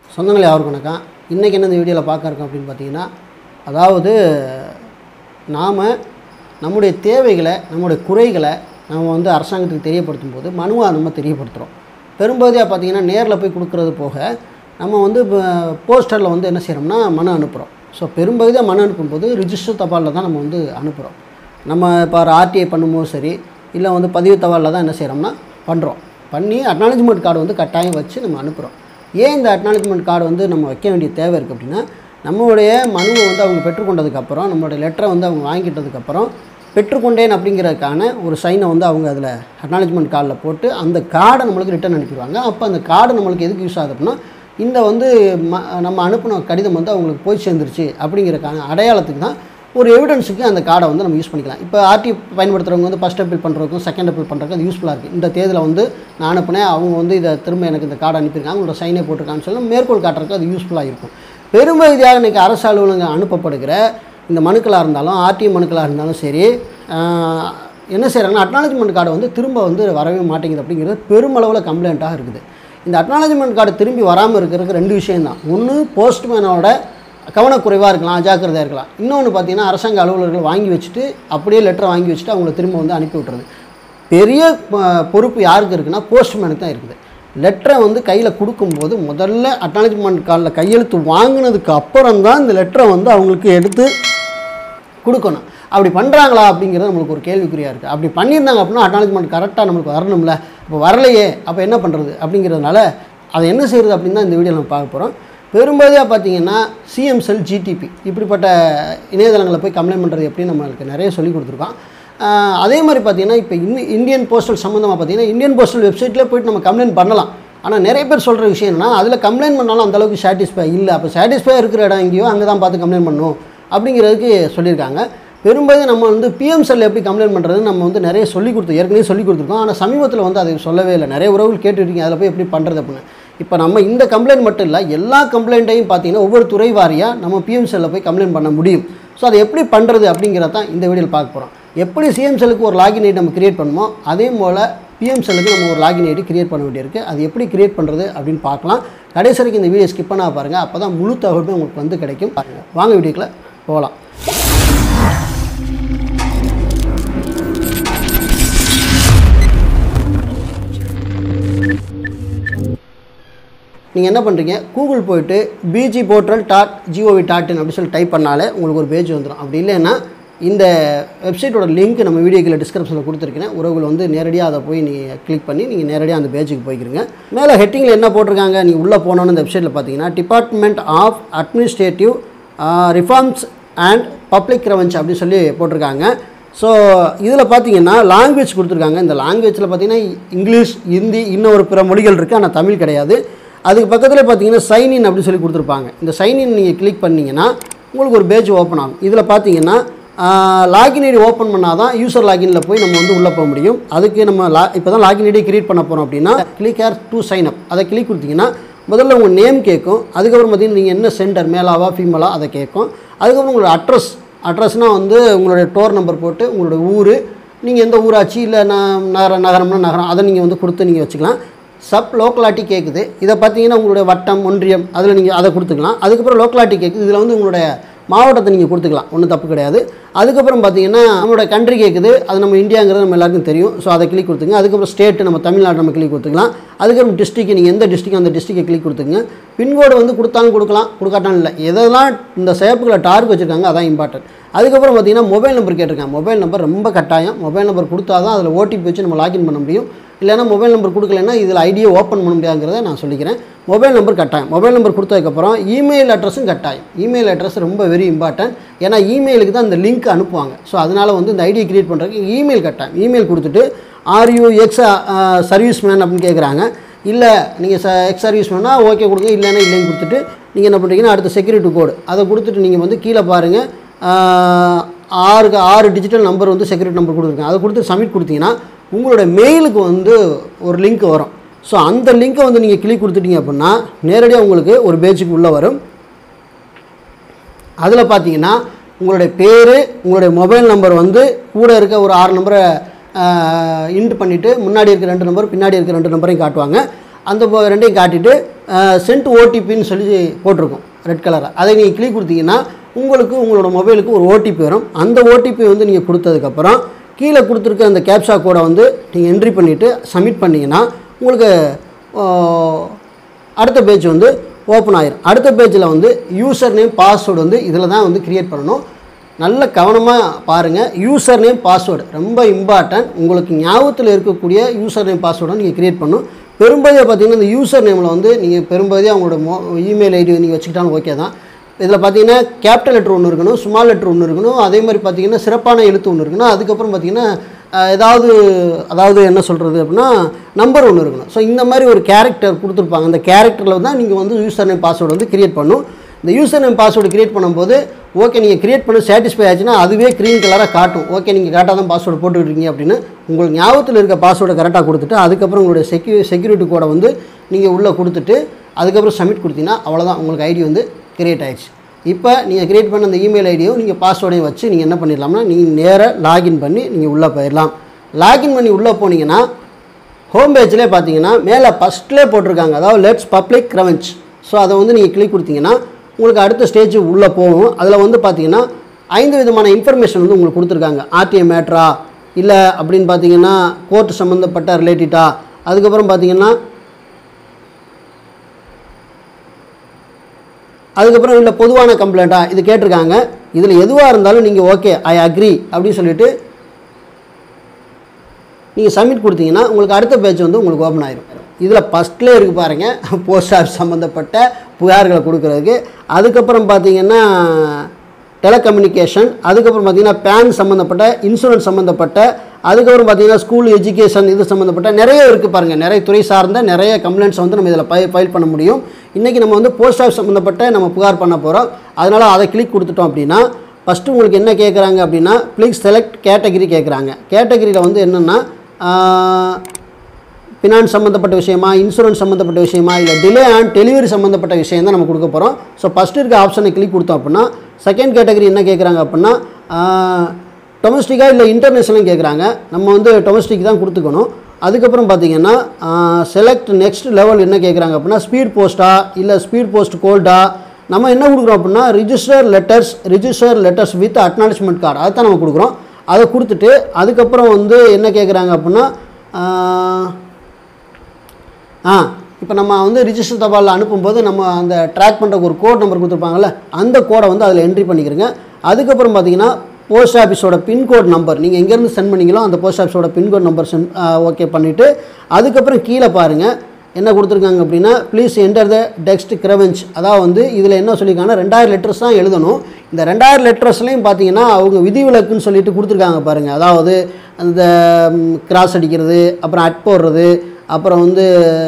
சொந்தங்களே யாருக்கு வணக்கம் இன்றைக்கி என்ன இந்த வீடியோவில் பார்க்க இருக்கோம் அப்படின்னு பார்த்தீங்கன்னா அதாவது நாம் நம்முடைய தேவைகளை நம்முடைய குறைகளை நம்ம வந்து அரசாங்கத்துக்கு தெரியப்படுத்தும் போது மனுவாக நம்ம தெரியப்படுத்துகிறோம் பெரும்பகுதியாக பார்த்தீங்கன்னா நேரில் போய் கொடுக்குறது போக நம்ம வந்து போஸ்டரில் வந்து என்ன செய்கிறோம்னா மனு அனுப்புகிறோம் ஸோ பெரும்பகுதியாக மனு அனுப்பும்போது ரிஜிஸ்டர் தபாலில் தான் நம்ம வந்து அனுப்புகிறோம் நம்ம இப்போ ஆர்டிஐ பண்ணும்போது சரி இல்லை வந்து பதிவு தபாலில் தான் என்ன செய்கிறோம்னா பண்ணுறோம் பண்ணி அக்னாலஜ்மெண்ட் கார்டு வந்து கட்டாயம் வச்சு நம்ம அனுப்புகிறோம் ஏன் இந்த அக்னாலஜ்மெண்ட் கார்டு வந்து நம்ம வைக்க வேண்டிய தேவை இருக்குது அப்படின்னா நம்மளுடைய மனுவை வந்து அவங்க பெற்றுக்கொண்டதுக்கப்புறம் நம்மளுடைய லெட்டரை வந்து அவங்க வாங்கிக்கிட்டதுக்கப்புறம் பெற்றுக்கொண்டேன் அப்படிங்கிறதுக்கான ஒரு சைனை வந்து அவங்க அதில் அக்னாலஜ்மெண்ட் கார்டில் போட்டு அந்த கார்டை நம்மளுக்கு ரிட்டர்ன் அனுப்பிடுவாங்க அப்போ அந்த கார்டு நம்மளுக்கு எதுக்கு யூஸ் ஆகுது அப்படின்னா இந்த வந்து ம நம்ம அனுப்பின கடிதம் வந்து அவங்களுக்கு போய் சேர்ந்துருச்சு அப்படிங்கிறதுக்கான அடையாளத்துக்கு தான் ஒரு எவிடன்ஸுக்கு அந்த கார்டை வந்து நம்ம யூஸ் பண்ணிக்கலாம் இப்போ ஆர்டி பயன்படுத்துகிறவங்க வந்து ஃபஸ்ட் அப்பீல் பண்ணுறதுக்கும் செகண்ட் அப்பீல் பண்ணுறதுக்கும் அது யூஸ்ஃபுல்லாக இருக்குது இந்த தேதியில் வந்து நான் அனுப்புனேன் அவங்க வந்து இதை திரும்ப எனக்கு இந்த கார்டை அனுப்பியிருக்காங்க அவங்களோட சைனே போட்டிருக்காங்கன்னு சொல்லி மேற்கோள் காட்டுறதுக்கு அது யூஸ்ஃபுல்லாக இருக்கும் பெரும்பகுதியாக இன்றைக்கி அரசு அலுவலகம் அனுப்பப்படுகிற இந்த மனுக்களாக இருந்தாலும் ஆர்டிஐ மனுக்களாக இருந்தாலும் சரி ஆஹ், என்ன செய்கிறாங்கன்னா அக்னாலஜ்மெண்ட் கார்டு வந்து திரும்ப வந்து வரவே மாட்டேங்குது அப்படிங்கிறது பெருமளவில் கம்ப்ளைண்ட்டாக இருக்குது இந்த அக்னாலஜ்மெண்ட் கார்டு திரும்பி வராமல் இருக்கிறதுக்கு ரெண்டு விஷயம்தான் ஒன்று போஸ்ட்மேனோட கவனக்குறைவாக இருக்கலாம் அஜாக்கிரதையாக இருக்கலாம் இன்னொன்று பார்த்தீங்கன்னா அரசாங்க அலுவலர்கள் வாங்கி வச்சுட்டு அப்படியே லெட்டரை வாங்கி வச்சுட்டு அவங்கள திரும்ப வந்து அனுப்பி விட்றது பெரிய ப- பொறுப்பு யாருக்கு இருக்குன்னா போஸ்ட்மேனுக்கு தான் இருக்குது லெட்டரை வந்து கையில் கொடுக்கும்போது முதல்ல அக்னாலஜ்மெண்ட் கார்டில் கையெழுத்து வாங்கினதுக்கு அப்புறம் தான் இந்த லெட்டரை வந்து அவங்களுக்கு எடுத்து கொடுக்கணும் அப்படி பண்ணுறாங்களா அப்படிங்கிறது நம்மளுக்கு ஒரு கேள்விக்குறியாக இருக்குது அப்படி பண்ணியிருந்தாங்க அப்படின்னா அக்னாலஜ்மெண்ட் கரெக்டாக நம்மளுக்கு வரணும்ல இப்போ வரலையே அப்போ என்ன பண்ணுறது அப்படிங்கிறதுனால அதை என்ன செய்கிறது அப்படின்னு தான் இந்த வீடியோ நம்ம பார்க்க போகிறோம் பெரும்பகுதியாக பார்த்தீங்கன்னா சிஎம் செல் ஜிடிபி இப்படிப்பட்ட இணையதளங்களில் போய் கம்ப்ளைண்ட் பண்ணுறது எப்படி நம்மளுக்கு நிறைய சொல்லி கொடுத்துருக்கோம் ஆஹ் அதே மாதிரி பார்த்தீங்கன்னா இப்போ இன்னி இந்தியன் போஸ்டல் சம்மந்தமாக பார்த்தீங்கன்னா இந்தியன் போஸ்டல் வெப்சைட்டில் போயிட்டு நம்ம கம்ப்ளைண்ட் பண்ணலாம் ஆனால் நிறைய பேர் சொல்கிற விஷயம் என்னன்னா அதில் கம்ப்ளைண்ட் பண்ணாலும் அந்த அளவுக்கு சாட்டிஸ்ஃபை இல்லை அப்போ சாட்டிஸ்ஃபை இருக்கிற இடம் எங்கேயோ அங்கே தான் பார்த்து கம்ப்ளைண்ட் பண்ணணும் அப்படிங்கிறதுக்கு சொல்லியிருக்காங்க பெரும்பாலும் நம்ம வந்து பிஎம் செல்ல எப்படி கம்ப்ளைண்ட் பண்ணுறது நம்ம வந்து நிறைய சொல்லி கொடுத்து ஏற்கனவே சொல்லி கொடுத்துருக்கோம் ஆனால் சமீபத்தில் வந்து அதை சொல்லவே இல்லை நிறைய உறவுகள் கேட்டுருக்கீங்க அதில் போய் எப்படி பண்ணுறது அப்படின்னு இப்போ நம்ம இந்த கம்ப்ளைண்ட் மட்டும் இல்லை எல்லா கம்ப்ளைண்ட்டையும் பார்த்தீங்கன்னா ஒவ்வொரு துறை வாரியாக நம்ம பிஎம் செல்ல போய் கம்ப்ளைண்ட் பண்ண முடியும் ஸோ அதை எப்படி பண்ணுறது அப்படிங்கிறத தான் இந்த வீடியோவில் பார்க்க போகிறோம் எப்படி சிஎம் செல்லுக்கு ஒரு லாகின் ஐடி நம்ம கிரியேட் பண்ணுமோ அதே போல் பிஎம் செல்லுக்கு நம்ம ஒரு லாகின் ஐடி கிரியேட் பண்ண வேண்டியிருக்கு அது எப்படி கிரியேட் பண்ணுறது அப்படின்னு பார்க்கலாம் கடைசி வரைக்கும் இந்த வீடியோ ஸ்கிப் பண்ணா பாருங்கள் அப்போ தான் முழு தகவலுமே உங்களுக்கு வந்து கிடைக்கும் பாருங்க. வாங்க வீடியோக்குள்ள போகலாம் நீங்கள் என்ன பண்ணுறீங்க கூகுள் போயிட்டு P G portal dot G O V dot in அப்படின்னு சொல்லி டைப் பண்ணாலே உங்களுக்கு ஒரு பேஜ் வந்துடும் அப்படி இல்லைன்னா இந்த வெப்சைட்டோட லிங்க் நம்ம வீடியோக்கில் டிஸ்கிரிப்ஷனில் கொடுத்துருக்கேன் உறவுகள் வந்து நேரடியாக அதை போய் நீங்கள் கிளிக் பண்ணி நீங்கள் நேரடியாக அந்த பேஜுக்கு போய்க்கிறீங்க மேலே ஹெட்டிங்கில் என்ன போட்டிருக்காங்க நீ உள்ளே போனோன்னு இந்த வெப்சைட்டில் பார்த்தீங்கன்னா department of administrative reforms and public grievances அப்படின்னு சொல்லி போட்டிருக்காங்க ஸோ இதில் பார்த்தீங்கன்னா லாங்குவேஜ் கொடுத்துருக்காங்க இந்த லாங்குவேஜில் பார்த்தீங்கன்னா இங்கிலீஷ் ஹிந்தி இன்னும் ஒரு பிற மொழிகள் இருக்குது ஆனால் தமிழ் கிடையாது அதுக்கு பக்கத்தில் பார்த்தீங்கன்னா சைன் இன் அப்படின்னு சொல்லி கொடுத்துருப்பாங்க இந்த சைன் இன் நீங்கள் கிளிக் பண்ணீங்கன்னா உங்களுக்கு ஒரு பேஜ் ஓப்பன் ஆகும் இதில் பார்த்தீங்கன்னா லாகின் ஐடி ஓப்பன் பண்ணால் தான் யூசர் லாகின்ல போய் நம்ம வந்து உள்ளே போக முடியும் அதுக்கு நம்ம லா இப்போ தான் லாகின் ஐடி கிரியேட் பண்ண போகிறோம் அப்படின்னா click here to sign up அதை கிளிக் கொடுத்தீங்கன்னா முதல்ல உங்கள் நேம் கேட்கும் அதுக்கப்புறம் பார்த்தீங்கன்னா நீங்கள் என்ன சென்டர் மேலாவா ஃபீமேலா அதை கேட்கும் அதுக்கப்புறம் உங்களோட அட்ரஸ் அட்ரஸ்னால் வந்து உங்களுடைய டோர் நம்பர் போட்டு உங்களோட ஊர் நீங்கள் எந்த ஊராட்சி இல்லை நான் நகர நகரம்னா நகரம் அதை நீங்கள் வந்து கொடுத்து நீங்கள் வச்சுக்கலாம் சப் லோக்கலாட்டி கேட்குது இதை பார்த்தீங்கன்னா உங்களுடைய வட்டம் ஒன்றியம் அதில் நீங்கள் அதை கொடுத்துக்கலாம் அதுக்கப்புறம் லோக்கலாட்டி கேட்குது இதில் வந்து உங்களுடைய மாவட்டத்தை நீங்கள் கொடுத்துக்கலாம் ஒன்றும் தப்பு கிடையாது அதுக்கப்புறம் பார்த்தீங்கன்னா நம்மளோட கண்ட்ரி கேட்குது அது நம்ம இந்தியாங்கிறது நம்ம எல்லாருக்கும் தெரியும் ஸோ அதை கிளிக் கொடுத்துங்க அதுக்கப்புறம் ஸ்டேட் நம்ம தமிழ்நாடு நம்ம கிளிக் கொடுத்துக்கலாம் அதுக்கப்புறம் டிஸ்ட்ரிக்ட் நீங்கள் எந்த டிஸ்ட்ரிக் அந்த டிஸ்ட்ரிக்டை கிளிக் கொடுத்துங்க பின்கோடு வந்து கொடுத்தாலும் கொடுக்கலாம் கொடுக்காட்டாலும் இல்லை எதெல்லாம் இந்த சேப்புகளை டார்க் வச்சுருக்காங்க அதான் இம்பார்ட்டன்ட் அதுக்கப்புறம் பார்த்தீங்கன்னா மொபைல் நம்பர் கேட்டிருக்காங்க மொபைல் நம்பர் ரொம்ப கட்டாயம் மொபைல் நம்பர் கொடுத்தா தான் அதில் ஓடிபி வச்சு நம்ம லாகின் பண்ண முடியும் இல்லைன்னா மொபைல் நம்பர் கொடுக்கலன்னா இதில் ஐடியை ஓப்பன் பண்ண முடியாதுங்கிறத நான் சொல்லிக்கிறேன் மொபைல் நம்பர் கட்டாயம் மொபைல் நம்பர் கொடுத்ததுக்கப்புறம் இமெயில் அட்ரஸும் கட்டாயம் இமெயில் அட்ரஸ் ரொம்ப வெரி இம்பார்ட்டன்ட் ஏன்னா இமெயிலுக்கு தான் இந்த லிங்க் அனுப்புவாங்க ஸோ அதனால் வந்து இந்த ஐடியை கிரியேட் பண்ணுறதுக்கு இமெயில் கட்டாயம் இமெயில் கொடுத்துட்டு ஆர்யூ எக்ஸ் சர்வீஸ் மேன் அப்படின்னு கேட்குறாங்க இல்லை நீங்கள் ச எக்ஸ் சர்வீஸ் மேனாக ஓகே கொடுங்க இல்லைன்னா இல்லைன்னு கொடுத்துட்டு நீங்கள் என்ன பண்ணுறீங்கன்னா அடுத்த செக்யூரிட்டி கோடு அதை கொடுத்துட்டு நீங்கள் வந்து கீழே பாருங்கள் ஆஹ், ஆறு ஆறு டிஜிட்டல் நம்பர் வந்து செக்யூரிட்டி நம்பர் கொடுத்துருக்கேன் அதை கொடுத்து சப்மிட் கொடுத்தீங்கன்னா உங்களோட மெயிலுக்கு வந்து ஒரு லிங்க் வரும் ஸோ அந்த லிங்க்கை வந்து நீங்கள் கிளிக் கொடுத்துட்டீங்க அப்படின்னா நேரடியாக உங்களுக்கு ஒரு பேஜுக்கு உள்ளே வரும் அதில் பார்த்தீங்கன்னா உங்களுடைய பேர் உங்களுடைய மொபைல் நம்பர் வந்து கூட இருக்க ஒரு ஆறு நம்பரை இன்ட் பண்ணிவிட்டு முன்னாடி இருக்க ரெண்டு நம்பர் பின்னாடி இருக்க ரெண்டு நம்பரையும் காட்டுவாங்க அந்த ப- ரெண்டையும் காட்டிட்டு சென்ட் ஓடிபின்னு சொல்லி போட்டிருக்கும் ரெட் கலராக அதை நீங்கள் கிளிக் கொடுத்தீங்கன்னா உங்களுக்கு உங்களோட மொபைலுக்கு ஒரு ஓடிபி வரும் அந்த ஓடிபி வந்து நீங்கள் கொடுத்ததுக்கப்புறம் கீழே கொடுத்துருக்க அந்த கேப்சா கோடை வந்து நீங்கள் என்ட்ரி பண்ணிவிட்டு சப்மிட் பண்ணிங்கன்னா உங்களுக்கு ஆஹ், அடுத்த பேஜ் வந்து ஓப்பன் ஆயிரும் அடுத்த பேஜில் வந்து யூசர் நேம் பாஸ்வேர்டு வந்து இதில் தான் வந்து க்ரியேட் பண்ணணும் நல்ல கவனமாக பாருங்கள் யூசர் நேம் பாஸ்வேர்டு ரொம்ப இம்பார்ட்டன்ட் உங்களுக்கு ஞாபகத்தில் இருக்கக்கூடிய யூசர் நேம் பாஸ்வேர்டை நீங்கள் க்ரியேட் பண்ணணும் பெரும்பகுதியாக பார்த்தீங்கன்னா இந்த யூசர் நேமில் வந்து நீங்கள் பெரும்பகுதியாக உங்களோட மோ இமெயில் ஐடி நீங்கள் வச்சுக்கிட்டாலும் ஓகே தான் இதில் பார்த்தீங்கன்னா கேபிட்டல் லெட்டர் ஒன்று இருக்கணும் ஸ்மால் லெட்டர் ஒன்று இருக்கணும் அதே மாதிரி பார்த்தீங்கன்னா சிறப்பான எழுத்து ஒன்று இருக்கணும் அதுக்கப்புறம் பார்த்தீங்கன்னா அஹ், ஏதாவது அதாவது என்ன சொல்கிறது அப்படின்னா நம்பர் ஒன்று இருக்கணும் ஸோ இந்த மாதிரி ஒரு கேரக்டர் கொடுத்துருப்பாங்க அந்த கேரக்டரில் தான் நீங்கள் வந்து யூசர் நேம் பாஸ்வேர்டு வந்து கிரியேட் பண்ணணும் இந்த யூசர் நேம் பாஸ்வேர்டு கிரியேட் பண்ணும்போது ஓகே நீங்கள் கிரியேட் பண்ண சாட்டிஸ்ஃபை ஆச்சுன்னா அதுவே க்ரீன் கலராக காட்டும் ஓகே நீங்கள் கரெக்டாக தான் பாஸ்வேர்டு போட்டுக்கிட்டீங்க அப்படின்னு உங்களுக்கு ஞாபகத்தில் இருக்க பாஸ்வேர்டை கரெக்டாக கொடுத்துட்டு அதுக்கப்புறம் உங்களுடைய செக்யூ செக்யூரிட்டி கோடை வந்து நீங்கள் உள்ளே கொடுத்துட்டு அதுக்கப்புறம் சப்மிட் கொடுத்தீங்கன்னா அவ்வளோதான் உங்களுக்கு ஐடி வந்து கிரியேட் ஆயிடுச்சு இப்போ நீங்கள் கிரியேட் பண்ண அந்த இமெயில் ஐடியும் நீங்கள் பாஸ்வேர்டையும் வச்சு நீங்கள் என்ன பண்ணிடலாம்னா நீங்கள் நேராக லாகின் பண்ணி நீங்கள் உள்ளே போயிடலாம் லாகின் பண்ணி உள்ளே போனீங்கன்னா ஹோம் பேஜ்லேயே பார்த்தீங்கன்னா மேலே ஃபஸ்ட்லேயே போட்டிருக்காங்க அதாவது லெட்ஸ் பப்ளிக் ரெவென்ச் ஸோ அதை வந்து நீங்கள் கிளிக் கொடுத்தீங்கன்னா உங்களுக்கு அடுத்த ஸ்டேஜ் உள்ளே போகும் அதில் வந்து பார்த்தீங்கன்னா ஐந்து விதமான இன்ஃபர்மேஷன் வந்து உங்களுக்கு கொடுத்துருக்காங்க ஆர்டிஐ மேட்ரா இல்லை அப்படின்னு பார்த்தீங்கன்னா கோர்ட் சம்மந்தப்பட்ட ரிலேட்டடா அதுக்கப்புறம் பார்த்தீங்கன்னா அதுக்கப்புறம் இல்லை பொதுவான கம்ப்ளைண்ட்டா இது கேட்டிருக்காங்க இதில் எதுவாக இருந்தாலும் நீங்கள் ஓகே ஐ அக்ரி அப்படின்னு சொல்லிட்டு நீங்கள் சப்மிட் கொடுத்தீங்கன்னா உங்களுக்கு அடுத்த பேஜ் வந்து உங்களுக்கு ஓப்பன் ஆயிரும் இதில் ஃபஸ்ட்லேயே இருக்குது பாருங்கள் போஸ்ட் ஆஃபீஸ் சம்மந்தப்பட்ட புகார்களை கொடுக்குறதுக்கு அதுக்கப்புறம் பார்த்தீங்கன்னா டெலகம்யூனிகேஷன் அதுக்கப்புறம் பார்த்தீங்கன்னா பேன் சம்மந்தப்பட்ட இன்சூரன்ஸ் சம்மந்தப்பட்ட அதுக்கப்புறம் பார்த்தீங்கன்னா ஸ்கூல் எஜுகேஷன் இது சம்மந்தப்பட்ட நிறைய இருக்குது பாருங்கள் நிறைய துறை சார்ந்த நிறைய கம்ப்ளைண்ட்ஸ் வந்து நம்ம இதில் ஃபைல் ஃபைல் பண்ண முடியும் இன்றைக்கி நம்ம வந்து போஸ்ட் ஆஃபீஸ் சம்மந்தப்பட்ட நம்ம புகார் பண்ண போகிறோம் அதனால் அதை கிளிக் கொடுத்துட்டோம் அப்படின்னா ஃபஸ்ட்டு உங்களுக்கு என்ன கேட்குறாங்க அப்படின்னா ப்ளீஸ் செலக்ட் கேட்டகிரி கேட்குறாங்க கேட்டகிரியில் வந்து என்னென்னா ஃபினான்ஸ் சம்மந்தப்பட்ட விஷயமா இன்சூரன்ஸ் சம்மந்தப்பட்ட விஷயமா இல்லை டிலே அண்ட் டெலிவரி சம்மந்தப்பட்ட விஷயம் தான் நம்ம கொடுக்க போகிறோம் ஸோ ஃபஸ்ட்டு இருக்க ஆப்ஷனை கிளிக் கொடுத்தோம் அப்படின்னா செகண்ட் கேட்டகரி என்ன கேட்குறாங்க அப்படின்னா டொமஸ்டிக்காக இல்லை இன்டர்நேஷனலும் கேட்குறாங்க நம்ம வந்து டொமஸ்டிக் தான் கொடுத்துக்கணும் அதுக்கப்புறம் பார்த்தீங்கன்னா செலக்ட் நெக்ஸ்ட் லெவல் என்ன கேட்குறாங்க அப்படின்னா ஸ்பீட் போஸ்ட்டா இல்லை ஸ்பீட் போஸ்ட் கோல்டா நம்ம என்ன கொடுக்குறோம் அப்படின்னா register letters register letters with acknowledgement card அதை தான் நம்ம கொடுக்குறோம் அதை கொடுத்துட்டு அதுக்கப்புறம் வந்து என்ன கேட்குறாங்க அப்படின்னா ஆஹ், ஆ இப்போ நம்ம வந்து ரிஜிஸ்டர் தபாலில் அனுப்பும்போது நம்ம அந்த ட்ராக் பண்ணுறக்கு ஒரு கோட் நம்பர் கொடுத்துருப்பாங்கல்ல அந்த கோடை வந்து அதில் என்ட்ரி பண்ணிக்கிறங்க அதுக்கப்புறம் பார்த்தீங்கன்னா போஸ்ட் ஆஃபீஸோட பின்கோட் நம்பர் நீங்கள் எங்கேருந்து சென்ட் பண்ணீங்களோ அந்த போஸ்ட் ஆஃபீஸோட பின்கோட் நம்பர் சென்ட் ஓகே பண்ணிவிட்டு அதுக்கப்புறம் கீழே பாருங்கள் என்ன கொடுத்துருக்காங்க அப்படின்னா please enter the text grievance அதாவது வந்து இதில் என்ன சொல்லியிருக்காங்கன்னா ரெண்டாயிரம் லெட்டர்ஸ் தான் எழுதணும் இந்த ரெண்டாயிரம் லெட்டர்ஸ்லையும் பார்த்தீங்கன்னா அவங்க விதிவிலக்குன்னு சொல்லிட்டு கொடுத்துருக்காங்க பாருங்கள் அதாவது அந்த கிராஸ் அடிக்கிறது அப்புறம் அட் போடுறது அப்புறம் வந்து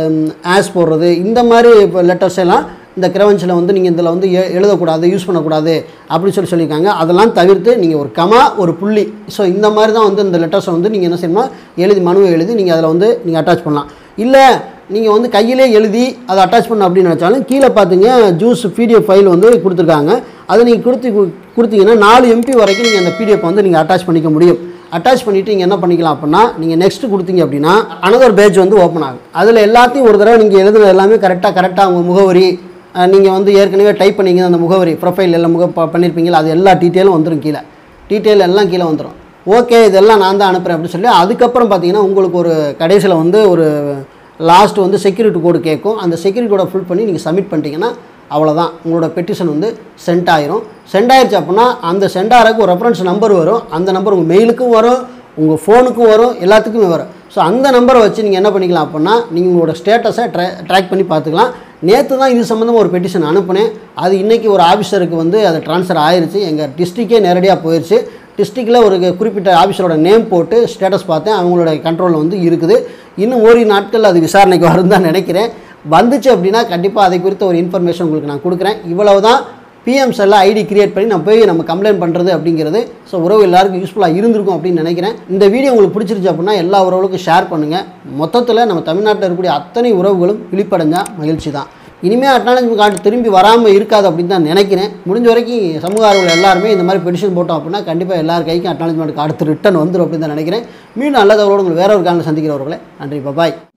ஆஸ் போடுறது இந்த மாதிரி இப்போ லெட்டர்ஸ் எல்லாம் இந்த கிரவென்ச்சில் வந்து நீங்கள் இதில் வந்து எ- எழுதக்கூடாது யூஸ் பண்ணக்கூடாது அப்படின்னு சொல்லி சொல்லியிருக்காங்க அதெல்லாம் தவிர்த்து நீங்கள் ஒரு கமா ஒரு புள்ளி ஸோ இந்த மாதிரி தான் வந்து இந்த லெட்டர்ஸை வந்து நீங்கள் என்ன செய்யணும்னா எழுதி மனுவை எழுதி நீங்கள் அதில் வந்து நீங்கள் அட்டாச் பண்ணலாம் இல்லை நீங்கள் வந்து கையிலே எழுதி அதை அட்டாச் பண்ண அப்படின்னு நினச்சாலும் கீழே பார்த்தீங்க ஜூஸ் பிடிஎஃப் ஃபைல் வந்து கொடுத்துருக்காங்க அதை நீங்கள் கொடுத்து கு- கொடுத்தீங்கன்னா நாலு எம்பி வரைக்கும் நீங்கள் அந்த பிடிஎஃப் வந்து நீங்கள் அட்டாச் பண்ணிக்க முடியும் அட்டாச் பண்ணிவிட்டு நீங்கள் என்ன பண்ணிக்கலாம் அப்படின்னா நீங்கள் நெக்ஸ்ட் கொடுத்தீங்க அப்படின்னா அனதர் பேஜ் வந்து ஓப்பன் ஆகும் அதில் எல்லாத்தையும் ஒரு தடவை நீங்கள் எழுதுன எல்லாமே கரெக்டாக கரெக்டாக உங்கள் முகவரி நீங்கள் வந்து ஏற்கனவே டைப் பண்ணீங்க அந்த முகவரி ப்ரொஃபைல் எல்லாம் முக ப- பண்ணியிருப்பீங்களா அது எல்லா டீட்டெயிலும் வந்துடும் கீழே டீட்டெயில் எல்லாம் கீழே வந்துடும் ஓகே இதெல்லாம் நான் தான் அனுப்புகிறேன் அப்படின்னு சொல்லி அதுக்கப்புறம் பார்த்தீங்கன்னா உங்களுக்கு ஒரு கடைசியில் வந்து ஒரு லாஸ்ட் வந்து செக்யூரிட்டி கோடு கேட்கும் அந்த செக்யூரிட்டி கோடை ஃபுல் பண்ணி நீங்கள் சப்மிட் பண்ணிட்டீங்கன்னா அவ்வளோதான் உங்களோட பெட்டிஷன் வந்து சென்ட் ஆயிரும் சென்ட் ஆயிருச்சு அப்படின்னா அந்த சென்ட் ஆகிறக்கு ஒரு ரெஃபரன்ஸ் நம்பர் வரும் அந்த நம்பர் உங்கள் மெயிலுக்கும் வரும் உங்கள் ஃபோனுக்கும் வரும் எல்லாத்துக்குமே வரும் ஸோ அந்த நம்பரை வச்சு நீங்கள் என்ன பண்ணிக்கலாம் அப்படின்னா நீங்கள் உங்களோட ஸ்டேட்டஸை ட்ரா ட்ராக் பண்ணி பார்த்துக்கலாம் நேற்று தான் இது சம்மந்தமாக ஒரு பெட்டிஷன் அனுப்புனேன் அது இன்றைக்கி ஒரு ஆஃபீஸருக்கு வந்து அது ட்ரான்ஸ்ஃபர் ஆயிருச்சு எங்கள் டிஸ்ட்ரிக்டே நேரடியாக போயிடுச்சு டிஸ்ட்ரிக்டில் ஒரு குறிப்பிட்ட ஆஃபீஸரோட நேம் போட்டு ஸ்டேட்டஸ் பார்த்தேன் அவங்களோட கண்ட்ரோலில் வந்து இருக்குது இன்னும் ஓரிரு நாட்கள் அது விசாரணைக்கு வரும் தான் நினைக்கிறேன் வந்துச்சு அப்படின்னா கண்டிப்பாக அதை குறித்த ஒரு இன்ஃபர்மேஷன் உங்களுக்கு நான் கொடுக்குறேன் இவ்வளவு தான் பிஎம் செல்ல ஐடி கிரியேட் பண்ணி நான் போய் நம்ம கம்ப்ளைண்ட் பண்ணுறது அப்படிங்கிறது ஸோ உறவு எல்லாருக்கும் யூஸ்ஃபுல்லாக இருந்திருக்கும் அப்படின்னு நினைக்கிறேன் இந்த வீடியோ உங்களுக்கு பிடிச்சிருச்சு அப்படின்னா எல்லா உறவுகளுக்கும் ஷேர் பண்ணுங்கள் மொத்தத்தில் நம்ம தமிழ்நாட்டில் இருக்கக்கூடிய அத்தனை உறவுகளும் விழிப்படைஞ்சா மகிழ்ச்சி தான் இனிமேல் அக்னாலஜ்மெண்ட் கார்டு திரும்பி வராமல் இருக்காது அப்படின்னு தான் நினைக்கிறேன் முடிஞ்ச வரைக்கும் சமூக ஆர்வலர் எல்லாருமே இந்த மாதிரி பெட்டிஷன் போட்டோம் அப்படின்னா கண்டிப்பாக எல்லார் கைக்கும் அக்னாலஜ்மெண்ட் கார்டு ரிட்டன் வந்துடும் அப்படின்னு தான் நினைக்கிறேன் மீண்டும் நல்லதவரோடு உங்களை வேற ஒரு காலம் சந்திக்கிறவர்களே நன்றி பாய்